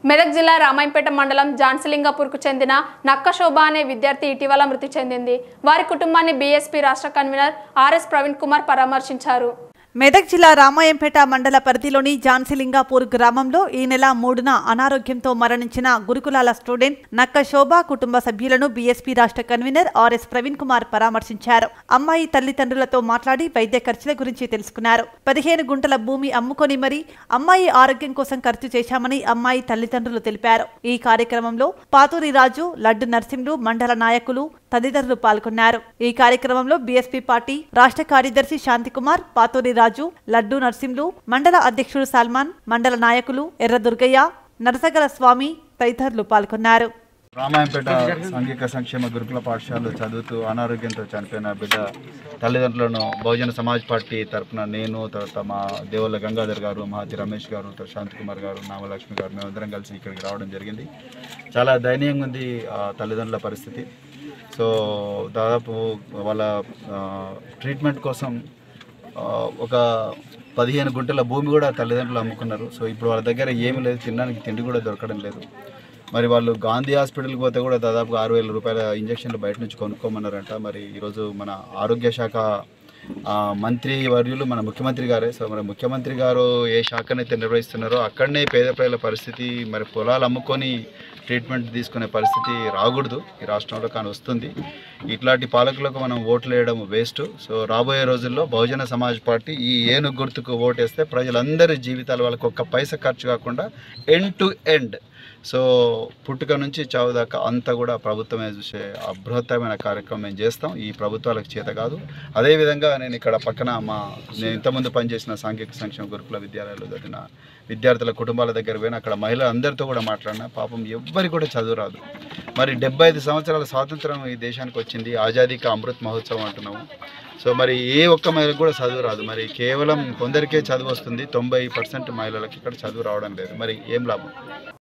మెదక్ జిల్లా రామాయంపేట మండలం జాన్సలింగపూర్కు చెందిన నక్క శోభ అనే విద్యార్థి ఇటీవల మృతి చెందింది వారి కుటుంబాన్ని బీఎస్పీ రాష్ట్ర కన్వీనర్ ఆర్ఎస్ ప్రవీణ్ కుమార్ పరామర్శించారు మెదక్ జిల్లా రామాయంపేట మండల పరిధిలోని జాన్సిలింగాపూర్ గ్రామంలో ఈ నెల మూడున అనారోగ్యంతో మరణించిన గురుకులాల స్టూడెంట్ నక్క శోభ కుటుంబ సభ్యులను బీఎస్పీ రాష్ట్ర కన్వీనర్ ఆర్ఎస్ ప్రవీణ్ కుమార్ పరామర్శించారు అమ్మాయి తల్లిదండ్రులతో మాట్లాడి వైద్య ఖర్చుల గురించి తెలుసుకున్నారు పదిహేను గుంటల భూమి అమ్ముకొని మరి అమ్మాయి ఆరోగ్యం కోసం ఖర్చు చేశామని అమ్మాయి తల్లిదండ్రులు తెలిపారు ఈ కార్యక్రమంలో పాతూరి రాజు లడ్డు నర్సింహులు మండల నాయకులు తదితరులు పాల్గొన్నారు ఈ కార్యక్రమంలో బీఎస్పీ పార్టీ రాష్ట్ర కార్యదర్శి శాంతికుమార్ పాతూరి రాజు లడ్డు నర్సింహులు మండల అధ్యక్షుడు సల్మాన్ మండల నాయకులు ఎర్ర దుర్గయ్య నరసగల స్వామి తదితరులు పాల్గొన్నారు రామాయంపేట సాంఘిక సంక్షేమ గురుకుల పాఠశాలలో చదువుతూ అనారోగ్యంతో చనిపోయిన బిడ్డ తల్లిదండ్రులను బహుజన సమాజ్ పార్టీ తరపున నేను తర్వాత మా దేవుళ్ళ గంగాధర్ గారు మహాతి రమేష్ గారు తర్వాత శాంతి కుమార్ గారు నామలక్ష్మి గారు మేమందరం కలిసి ఇక్కడికి రావడం జరిగింది చాలా దయనీయంగా ఉంది ఆ తల్లిదండ్రుల పరిస్థితి సో దాదాపు వాళ్ళ ఆ, ట్రీట్మెంట్ కోసం ఆ, ఒక పదిహేను గుంటల భూమి కూడా తల్లిదండ్రులు అమ్ముకున్నారు సో ఇప్పుడు వాళ్ళ దగ్గర ఏమీ లేదు తినడానికి తిండి కూడా దొరకడం లేదు మరి వాళ్ళు గాంధీ హాస్పిటల్కి పోతే కూడా దాదాపు ఆరు వేల రూపాయల ఇంజక్షన్లు బయట నుంచి కొనుక్కోమన్నారంట మరి ఈరోజు మన ఆరోగ్య శాఖ ఆ, మంత్రి వర్యులు మన ముఖ్యమంత్రి గారే సో మరి ముఖ్యమంత్రి గారు ఏ శాఖనైతే నిర్వహిస్తున్నారో అక్కడనే పేద ప్రజల పరిస్థితి మరి పొలాలు అమ్ముకొని ట్రీట్మెంట్ తీసుకునే పరిస్థితి రాకూడదు ఈ రాష్ట్రంలో కానీ వస్తుంది ఇట్లాంటి పాలకులకు మనం ఓట్లు వేయడం వేస్ట్ సో రాబోయే రోజుల్లో బహుజన సమాజ్ పార్టీ ఈ ఏనుగు గుర్తుకు ఓటేస్తే ప్రజలందరి జీవితాలు వాళ్ళకి ఒక్క పైసా ఖర్చు కాకుండా ఎండ్ టు ఎండ్ సో పుట్టుక నుంచి చావు దాకా అంతా కూడా ప్రభుత్వమే చూసే అబృహత్తమైన కార్యక్రమం మేము చేస్తాం ఈ ప్రభుత్వాలకు చేత కాదు అదేవిధంగా నేను ఇక్కడ పక్కన మా నేను ఇంతకుముందు పనిచేసిన సాంఘిక సంక్షేమ గురుకుల విద్యాలయాలు చదివిన విద్యార్థుల కుటుంబాల దగ్గర పోయిన అక్కడ మహిళలు అందరితో కూడా మాట్లాడినా పాపం ఎవ్వరికి కూడా చదువు రాదు మరి డెబ్బై ఐదు సంవత్సరాల స్వాతంత్రం ఈ దేశానికి వచ్చింది ఆజాదీకి అమృత్ మహోత్సవం అంటున్నాము సో మరి ఏ ఒక్క మహిళకు కూడా చదువు రాదు మరి కేవలం కొందరికే చదువు వస్తుంది తొంభై పర్సెంట్ మహిళలకు ఇక్కడ చదువు రావడం లేదు మరి ఏం లాభం